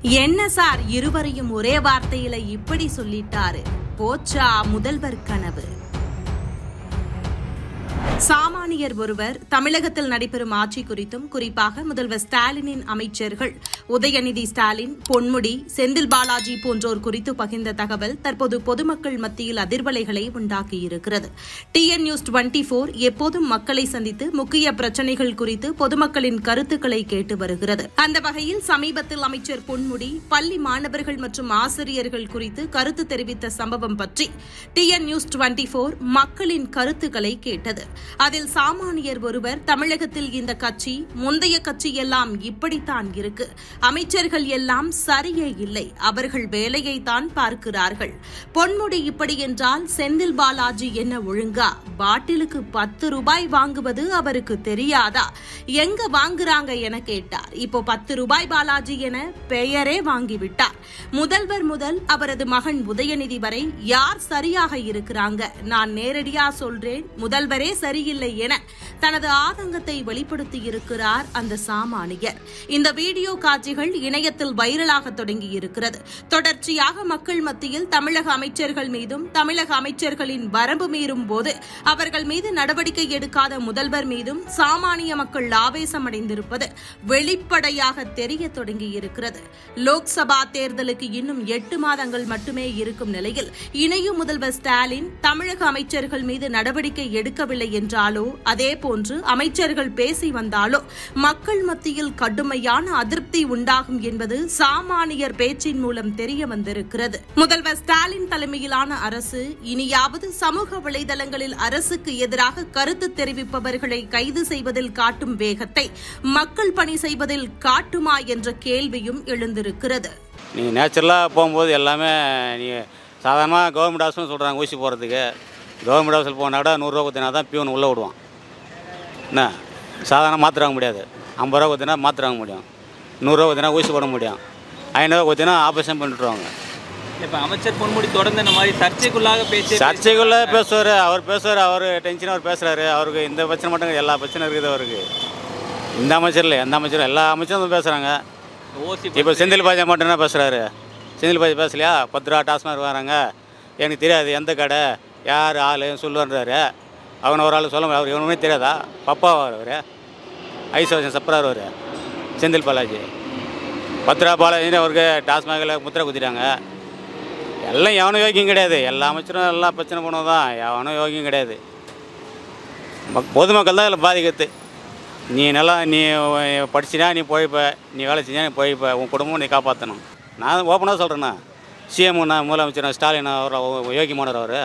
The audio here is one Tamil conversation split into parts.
என்ன சார் இருவரையும் ஒரே வார்த்தையில இப்படி சொல்லிட்டாரு போச்சா முதல்வர் கனவு சாமானியர் ஒருவர் தமிழகத்தில் நடைபெறும் ஆட்சி குறித்தும் குறிப்பாக முதல்வர் ஸ்டாலினின் அமைச்சர்கள் உதயநிதி ஸ்டாலின் பொன்முடி செந்தில் பாலாஜி போன்றோர் குறித்து பகிர்ந்த தகவல் தற்போது பொதுமக்கள் மத்தியில் அதிர்வலைகளை உண்டாக்கியிருக்கிறது டிஎன் நியூஸ் டுவெண்டி போர் எப்போதும் மக்களை சந்தித்து முக்கிய பிரச்சனைகள் குறித்து பொதுமக்களின் கருத்துக்களை கேட்டு வருகிறது அந்த வகையில் சமீபத்தில் அமைச்சர் பொன்முடி பள்ளி மாணவர்கள் மற்றும் ஆசிரியர்கள் குறித்து கருத்து தெரிவித்த சம்பவம் பற்றி டிஎன் நியூஸ் டுவெண்டி போர் மக்களின் கருத்துக்களை கேட்டது அதில் சாமானியர் ஒருவர் தமிழகத்தில் இந்த கட்சி முந்தைய கட்சி எல்லாம் இப்படித்தான் இருக்கு அமைச்சர்கள் எல்லாம் சரியே இல்லை அவர்கள் வேலையை தான் பார்க்கிறார்கள் பொன்முடி இப்படி என்றால் செந்தில் பாலாஜி என்ன ஒழுங்கா பாட்டிலுக்கு பத்து ரூபாய் வாங்குவது அவருக்கு தெரியாதா எங்க வாங்குறாங்க என கேட்டார் இப்போ பத்து ரூபாய் பாலாஜி என பெயரே வாங்கிவிட்டார் முதல்வர் முதல் அவரது மகன் உதயநிதி வரை யார் சரியாக இருக்கிறாங்க நான் நேரடியா சொல்றேன் முதல்வரே சரியில்லை என தனது ஆதங்கத்தை வெளிப்படுத்தியிருக்கிறார் அந்த சாமானியர் இந்த வீடியோ காட்சிகள் இணையத்தில் வைரலாக தொடங்கியிருக்கிறது தொடர்ச்சியாக மக்கள் மத்தியில் தமிழக அமைச்சர்கள் மீதும் தமிழக அமைச்சர்களின் வரம்பு மீறும் போது அவர்கள் மீது நடவடிக்கை எடுக்காத முதல்வர் மீதும் சாமானிய மக்கள் ஆவேசமடைந்திருப்பது வெளிப்படையாக தெரிய தொடங்கியிருக்கிறது லோக்சபா தேர்தலுக்கு இன்னும் எட்டு மாதங்கள் மட்டுமே இருக்கும் நிலையில் இணையும் முதல்வர் ஸ்டாலின் தமிழக அமைச்சர்கள் மீது நடவடிக்கை எடுக்கவில்லை என்றாலோ அதேபோன்று அமைச்சர்கள் பேசி வந்தாலோ மக்கள் மத்தியில் கடுமையான அதிருப்தி உண்டாகும் என்பது சாமானியர் பேச்சின் மூலம் தெரிய வந்திருக்கிறது முதல்வர் ஸ்டாலின் தலைமையிலான அரசு இனியாவது சமூக வலைதளங்களில் அரசுக்கு எதிராக கருத்து தெரிவிப்பவர்களை கைது செய்வதில் காட்டும் வேகத்தை மக்கள் பணி செய்வதில் காட்டுமா என்ற கேள்வியும் எழுந்திருக்கிறது நீங்கள் நேச்சுரலாக போகும்போது எல்லாமே நீங்கள் சாதாரணமாக கவர்மெண்ட் ஹாஸ்பிட்டல் சொல்கிறாங்க ஊசி போகிறதுக்கு கவர்மெண்ட் ஹாஸ்பிட்டல் போனால் கூட நூறுரூவா கொடுத்தினா தான் பியூன் உள்ளே விடுவான் என்ன சாதாரண மாத்திரை வாங்க முடியாது ஐம்பது ரூபா கொடுத்தினா மாத்திரை வாங்க முடியும் நூறுரூவா கொடுத்தினா ஊசி போட முடியும் ஐநூறுவா கொடுத்தினா ஆப்ரேஷன் பண்ணிட்டுருவாங்க இப்போ அமைச்சர் பொன்முடி தொடர்ந்து இந்த மாதிரி சர்ச்சைக்குள்ளாக பேச்சு சர்ச்சைக்குள்ளே பேசுவார் அவர் பேசுவார் அவர் டென்ஷனாக அவர் பேசுகிறாரு அவருக்கு இந்த பிரச்சனை மட்டும் எல்லா பிரச்சனை இருக்குது அவருக்கு இந்த அமைச்சர் இல்லை எந்த அமைச்சரும் எல்லா அமைச்சரும் பேசுகிறாங்க ஓசி இப்போ செந்தில் பாஜா மட்டும் என்ன பேசுகிறாரு செந்தில் பாஜா பேசலையா பத்து ரூபா டாஸ்மாக் வராங்க எனக்கு தெரியாது எந்த கடை யார் ஆள் சொல்லுன்றாரு அவனை ஒரு ஆள் சொல்ல முடியாது அவர் இவனுமே தெரியாதா பப்பா அவர் ஐஸ்வர்ஷன் சப்பரார் அவர் செந்தில் பாலாஜி பத்து ரூபா பாலாஜி அவருக்கு டாஸ்மாகில் முத்திரை குத்திட்டாங்க எல்லாம் எவனும் யோகியம் கிடையாது எல்லா அமைச்சரும் எல்லாம் பிரச்சனை பண்ணது தான் எவனும் யோகியம் கிடையாது மக்- பொதுமக்கள் தான் இதில் பாதிக்கிறது நீ நல்லா நீ படிச்சினா நீ போய்ப்ப நீ வேலை செஞ்சா நீ போய்ப்ப உன் குடும்பம் நீ காப்பாற்றணும் நான் ஓப்பனாக சொல்கிறேண்ணா சிஎம் நான் முதலமைச்சர் ஸ்டாலின் அவர் யோகியமானவர் அவர்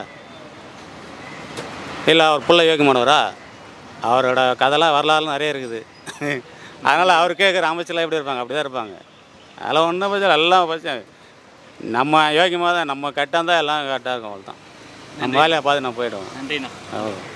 இல்லை அவர் பிள்ளை யோகியமானவரா அவரோட கதைலாம் வரலாறுலாம் நிறைய இருக்குது அதனால் அவர் கேட்குற அமைச்சர்லாம் எப்படி இருப்பாங்க அப்படி தான் இருப்பாங்க அதெல்லாம் ஒன்றும் பிரச்சனை எல்லாம் பிரச்சனை நம்ம யோகியமாக தான் நம்ம கரெக்டாக இருந்தால் எல்லாம் கரெக்டாக இருக்கும் அவ்வளோ தான் நம்ம வேலையை பார்த்து நான் போயிடுவோம் நன்றிண்ணா அவ்வளோ